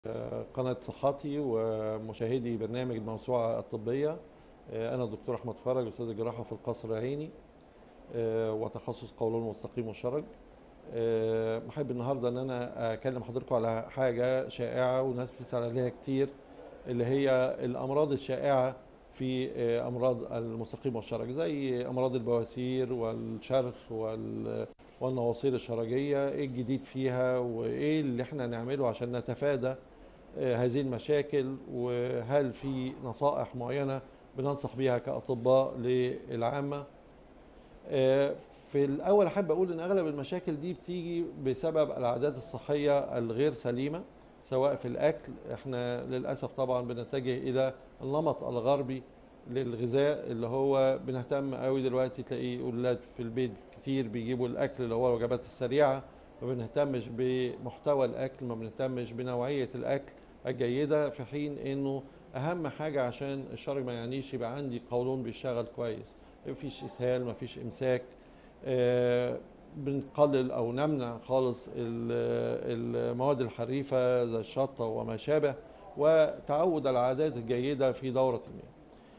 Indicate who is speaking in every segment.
Speaker 1: قناة صحتي ومشاهدي برنامج الموسوعة الطبية أنا الدكتور أحمد فرج أستاذ الجراحة في القصر العيني وتخصص قولون مستقيم وشرج بحب النهاردة أن أنا أكلم حضراتكم على حاجة شائعة والناس بتسأل عليها كتير اللي هي الأمراض الشائعة في أمراض المستقيم والشرج زي أمراض البواسير والشرخ وال والنواصير الشرجية ايه الجديد فيها وايه اللي احنا نعمله عشان نتفادى هذه المشاكل وهل في نصائح معينة بننصح بيها كأطباء للعامة في الأول أحب أقول إن أغلب المشاكل دي بتيجي بسبب العادات الصحية الغير سليمة سواء في الأكل احنا للأسف طبعا بنتجه إلى النمط الغربي للغذاء اللي هو بنهتم قوي دلوقتي تلاقي اولاد في البيت كتير بيجيبوا الاكل اللي هو الوجبات السريعه ما بنهتمش بمحتوى الاكل ما بنهتمش بنوعيه الاكل الجيده في حين انه اهم حاجه عشان الشرج ما يعنيش يبقى عندي قولون بيشتغل كويس ما فيش اسهال ما فيش امساك آه بنقلل او نمنع خالص المواد الحريفه زي الشطه وما شابه وتعود العادات الجيده في دوره المياه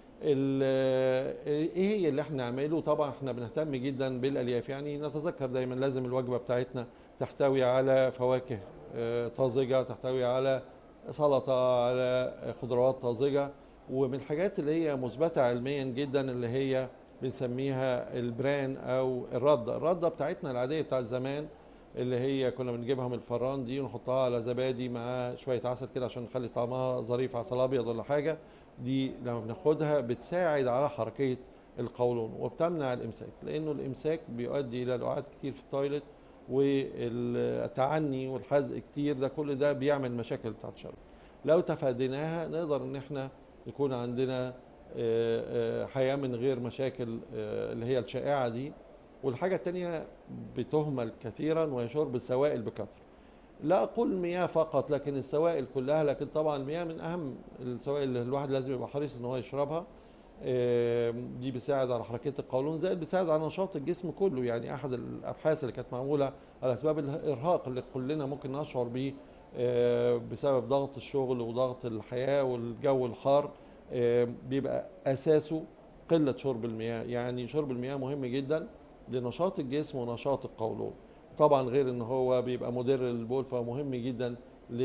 Speaker 1: ايه هي اللي احنا نعمله طبعا احنا بنهتم جدا بالالياف يعني نتذكر دايما لازم الوجبه بتاعتنا تحتوي على فواكه طازجه تحتوي على سلطه على خضروات طازجه ومن الحاجات اللي هي مثبته علميا جدا اللي هي بنسميها البران او الرده الرده بتاعتنا العاديه بتاعت زمان اللي هي كنا بنجيبها من الفران دي ونحطها على زبادي مع شويه عسل كده عشان نخلي طعمها ظريف عسل ابيض ولا حاجه دي لما بناخدها بتساعد على حركيه القولون وبتمنع الامساك لانه الامساك بيؤدي الى لعات كتير في التويلت والتعني والحزق كتير ده كل ده بيعمل مشاكل بتاعت الشرج لو تفاديناها نقدر ان احنا يكون عندنا حياه من غير مشاكل اللي هي الشائعه دي والحاجه الثانيه بتهمل كثيرا وهي شرب السوائل بكثره لا اقول المياه فقط لكن السوائل كلها لكن طبعا المياه من اهم السوائل اللي الواحد لازم يبقى حريص ان هو يشربها دي بساعد على حركه القولون زائد بيساعد على نشاط الجسم كله يعني احد الابحاث اللي كانت معموله على اسباب الارهاق اللي كلنا ممكن نشعر به بسبب ضغط الشغل وضغط الحياه والجو الحار بيبقى اساسه قله شرب المياه يعني شرب المياه مهم جدا لنشاط الجسم ونشاط القولون طبعا غير ان هو بيبقى مدر للبول فمهم جدا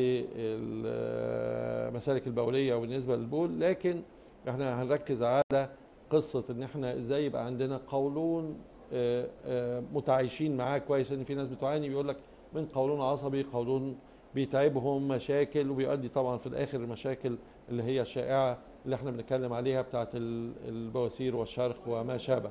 Speaker 1: للمسالك البوليه وبالنسبه للبول لكن احنا هنركز على قصه ان احنا ازاي يبقى عندنا قولون متعايشين معاه كويس ان في ناس بتعاني بيقول لك من قولون عصبي قولون بيتعبهم مشاكل وبيؤدي طبعا في الاخر المشاكل اللي هي الشائعه اللي احنا بنتكلم عليها بتاعت البواسير والشرخ وما شابه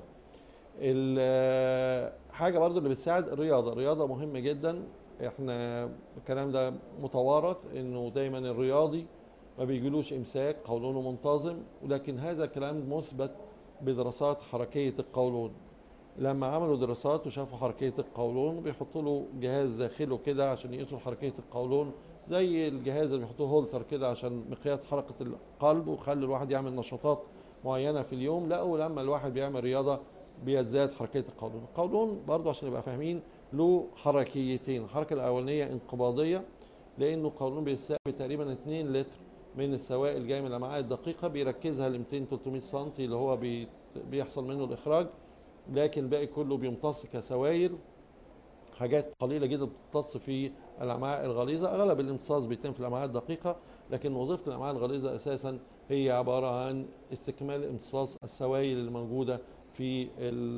Speaker 1: الحاجه برضو اللي بتساعد الرياضه الرياضه مهمه جدا احنا الكلام ده متوارث انه دايما الرياضي ما بيجيلوش امساك قولونه منتظم ولكن هذا الكلام مثبت بدراسات حركيه القولون لما عملوا دراسات وشافوا حركيه القولون بيحطوا له جهاز داخله كده عشان يقيسوا حركيه القولون زي الجهاز اللي بيحطوه هولتر كده عشان مقياس حركه القلب وخلي الواحد يعمل نشاطات معينه في اليوم لقوا لما الواحد بيعمل رياضه بيزداد حركيه القولون القولون برضو عشان نبقى فاهمين له حركيتين الحركه الاولانيه انقباضيه لانه القولون بيستقبل تقريبا 2 لتر من السوائل جايه من الامعاء الدقيقه بيركزها ل 200 300 سم اللي هو بي بيحصل منه الاخراج لكن الباقي كله بيمتص كسوائل حاجات قليله جدا بتمتص في الامعاء الغليظه اغلب الامتصاص بيتم في الامعاء الدقيقه لكن وظيفه الامعاء الغليظه اساسا هي عباره عن استكمال امتصاص السوائل اللي موجوده في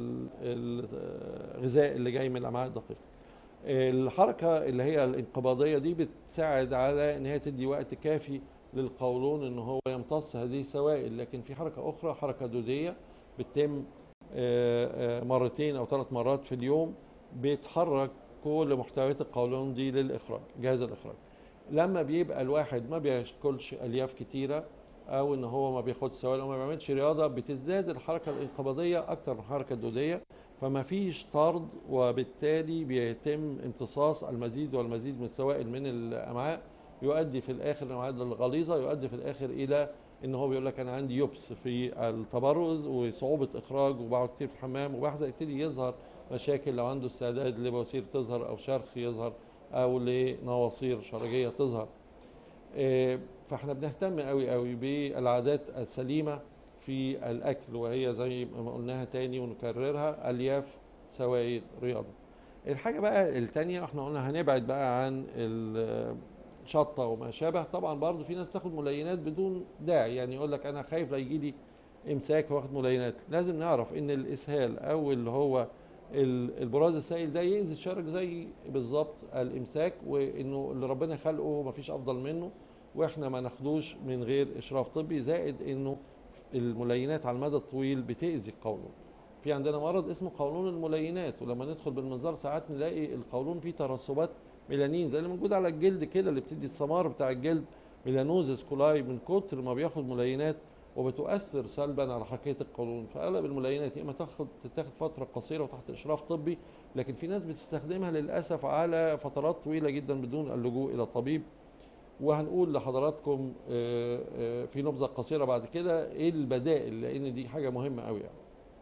Speaker 1: الغذاء اللي جاي من الامعاء الدقيقه الحركه اللي هي الانقباضيه دي بتساعد على ان هي تدي وقت كافي للقولون ان هو يمتص هذه السوائل لكن في حركه اخرى حركه دوديه بتتم مرتين او ثلاث مرات في اليوم بيتحرك كل محتويات القولون دي للاخراج جهاز الاخراج لما بيبقى الواحد ما بياكلش الياف كتيره او ان هو ما بياخدش سوائل او ما بيعملش رياضه بتزداد الحركه الانقباضيه اكتر من الحركه الدوديه فما فيش طرد وبالتالي بيتم امتصاص المزيد والمزيد من السوائل من الامعاء يؤدي في الاخر الامعاء الغليظه يؤدي في الاخر الى ان هو بيقول لك انا عندي يبس في التبرز وصعوبه اخراج وبقعد كتير في الحمام وبحزق يبتدي يظهر مشاكل لو عنده استعداد لبواسير تظهر او شرخ يظهر او لنواصير شرجيه تظهر آه، فاحنا بنهتم قوي قوي بالعادات السليمه في الاكل وهي زي ما قلناها تاني ونكررها الياف سوائل رياضه الحاجه بقى التانية احنا قلنا هنبعد بقى عن الشطه وما شابه طبعا برضو في ناس بتاخد ملينات بدون داعي يعني يقول لك انا خايف لا يجي لي امساك واخد ملينات لازم نعرف ان الاسهال او اللي هو ال- البراز السائل ده يأذي الشرج زي بالظبط الامساك وانه اللي ربنا خلقه مفيش افضل منه واحنا ما ناخدوش من غير اشراف طبي زائد انه الملينات على المدى الطويل بتأذي القولون في عندنا مرض اسمه قولون الملينات ولما ندخل بالمنظار ساعات نلاقي القولون فيه ترسبات ميلانين زي اللي موجود على الجلد كده اللي بتدي السمار بتاع الجلد ميلانوزس كولاي من كتر ما بياخد ملينات وبتؤثر سلبا على حركيه القولون فاغلب الملينات يا اما تاخد تتاخد فتره قصيره وتحت اشراف طبي لكن في ناس بتستخدمها للاسف على فترات طويله جدا بدون اللجوء الى الطبيب وهنقول لحضراتكم آه، آه، في نبذه قصيره بعد كده ايه البدائل لان دي حاجه مهمه قوي يعني.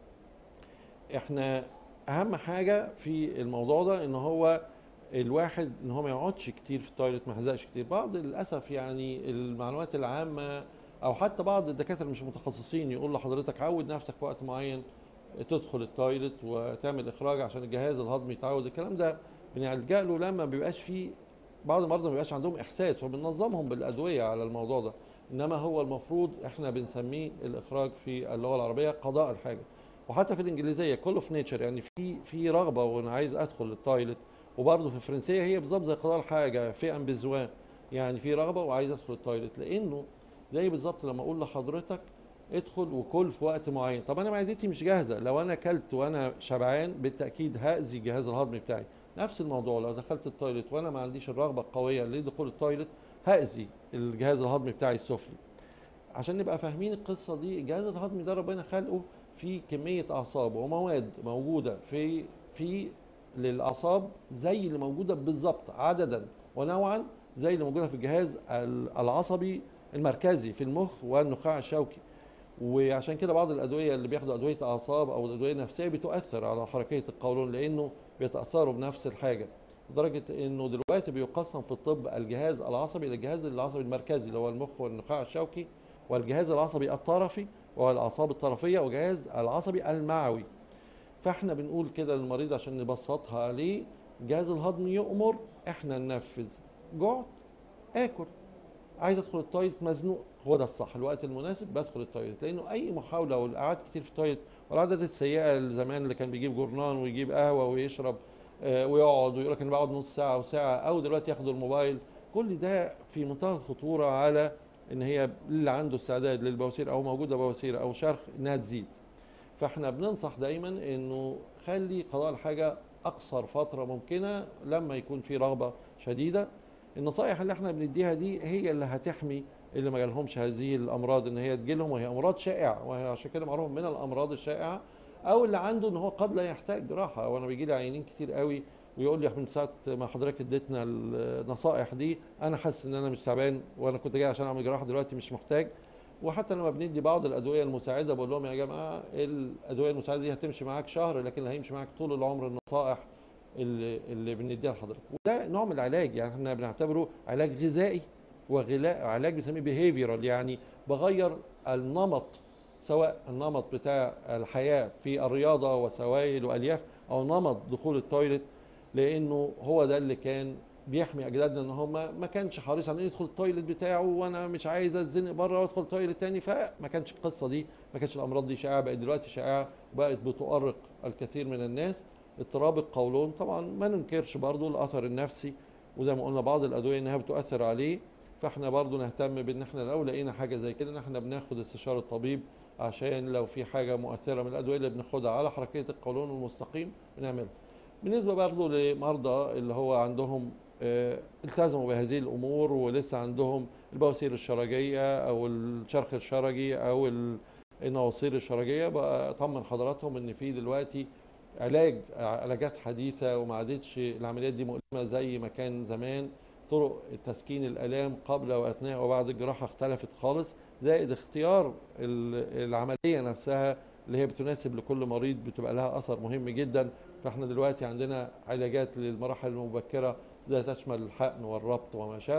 Speaker 1: احنا اهم حاجه في الموضوع ده ان هو الواحد ان هو ما يقعدش كتير في التويليت ما يحزقش كتير بعض للاسف يعني المعلومات العامه او حتى بعض الدكاتره مش متخصصين يقول لحضرتك عود نفسك في وقت معين تدخل التويليت وتعمل اخراج عشان الجهاز الهضمي يتعود الكلام ده بنلجأ له لما بيبقاش فيه بعض المرضى ما بيبقاش عندهم احساس وبننظمهم بالادويه على الموضوع ده انما هو المفروض احنا بنسميه الاخراج في اللغه العربيه قضاء الحاجه وحتى في الانجليزيه كل اوف نيتشر يعني في في رغبه وانا عايز ادخل التويليت وبرضه في الفرنسيه هي بالظبط زي قضاء الحاجه في ان بزوان يعني في رغبه وعايز ادخل التويليت لانه زي بالظبط لما اقول لحضرتك ادخل وكل في وقت معين طب انا معدتي مش جاهزه لو انا اكلت وانا شبعان بالتاكيد هاذي الجهاز الهضمي بتاعي نفس الموضوع لو دخلت التويليت وانا ما عنديش الرغبه القويه لدخول التويليت هاذي الجهاز الهضمي بتاعي السفلي عشان نبقى فاهمين القصه دي الجهاز الهضمي ده ربنا خلقه في كميه اعصاب ومواد موجوده في في للاعصاب زي اللي موجوده بالظبط عددا ونوعا زي اللي موجوده في الجهاز ال- العصبي المركزي في المخ والنخاع الشوكي وعشان كده بعض الادويه اللي بياخدوا ادويه اعصاب او ادويه نفسيه بتؤثر على حركيه القولون لانه بيتاثروا بنفس الحاجه لدرجه انه دلوقتي بيقسم في الطب الجهاز العصبي الى الجهاز العصبي المركزي اللي هو المخ والنخاع الشوكي والجهاز العصبي الطرفي وهو الاعصاب الطرفيه وجهاز العصبي المعوي فاحنا بنقول كده للمريض عشان نبسطها عليه الجهاز الهضمي يؤمر احنا ننفذ جعت اكل عايز ادخل التويلت مزنوق هو ده الصح الوقت المناسب بدخل التويلت لانه اي محاوله والقعاد كتير في التويلت والعادات السيئه زمان اللي كان بيجيب جورنان ويجيب قهوه ويشرب آه، ويقعد ويقول لك انا بقعد نص ساعه وساعه او دلوقتي ياخدوا الموبايل كل ده في منتهى الخطوره على ان هي اللي عنده استعداد للبواسير او موجوده بواسير او شرخ انها تزيد فاحنا بننصح دايما انه خلي قضاء الحاجه اقصر فتره ممكنه لما يكون في رغبه شديده النصائح اللي احنا بنديها دي هي اللي هتحمي اللي ما جالهمش هذه الامراض ان هي تجيلهم وهي امراض شائعه وهي عشان كده معروف من الامراض الشائعه او اللي عنده ان هو قد لا يحتاج جراحه وانا بيجي لي عيانين كتير قوي ويقول لي من ساعه ما حضرتك اديتنا النصائح دي انا حاسس ان انا مش تعبان وانا كنت جاي عشان اعمل جراحه دلوقتي مش محتاج وحتى لما بندي بعض الادويه المساعده بقول لهم يا جماعه الادويه المساعده دي هتمشي معاك شهر لكن اللي هيمشي معاك طول العمر النصائح اللي اللي بنديها لحضرتك وده نوع من العلاج يعني احنا بنعتبره علاج غذائي وغلاء علاج بنسميه بيهيفيرال يعني بغير النمط سواء النمط بتاع الحياه في الرياضه وسوائل والياف او نمط دخول التويليت لانه هو ده اللي كان بيحمي اجدادنا ان هم ما كانش حريص على انه يدخل التويليت بتاعه وانا مش عايز اتزنق بره وادخل التويليت تاني فما كانش القصه دي ما كانش الامراض دي شائعه بقت دلوقتي شائعه وبقت بتؤرق الكثير من الناس اضطراب القولون طبعا ما ننكرش برضو الاثر النفسي وزي ما قلنا بعض الادويه انها بتؤثر عليه فاحنا برضو نهتم بان احنا لو لقينا حاجه زي كده ان احنا بناخد استشاره الطبيب عشان لو في حاجه مؤثره من الادويه اللي بناخدها على حركيه القولون المستقيم بنعملها بالنسبه برضو لمرضى اللي هو عندهم آه، التزموا بهذه الامور ولسه عندهم البواسير الشرجيه او الشرخ الشرجي او ال- النواصير الشرجيه بقى اطمن حضراتهم ان في دلوقتي علاج علاجات حديثه وما عادتش العمليات دي مؤلمه زي ما كان زمان طرق تسكين الالام قبل واثناء وبعد الجراحه اختلفت خالص زائد اختيار ال- العمليه نفسها اللي هي بتناسب لكل مريض بتبقى لها اثر مهم جدا فاحنا دلوقتي عندنا علاجات للمراحل المبكره زي تشمل الحقن والربط وما شابه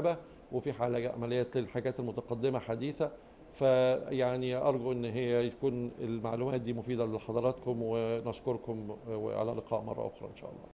Speaker 1: وفي حالة عمليات للحاجات المتقدمة حديثة فيعني أرجو أن هي يكون المعلومات دي مفيدة لحضراتكم ونشكركم وعلى لقاء مرة أخرى إن شاء الله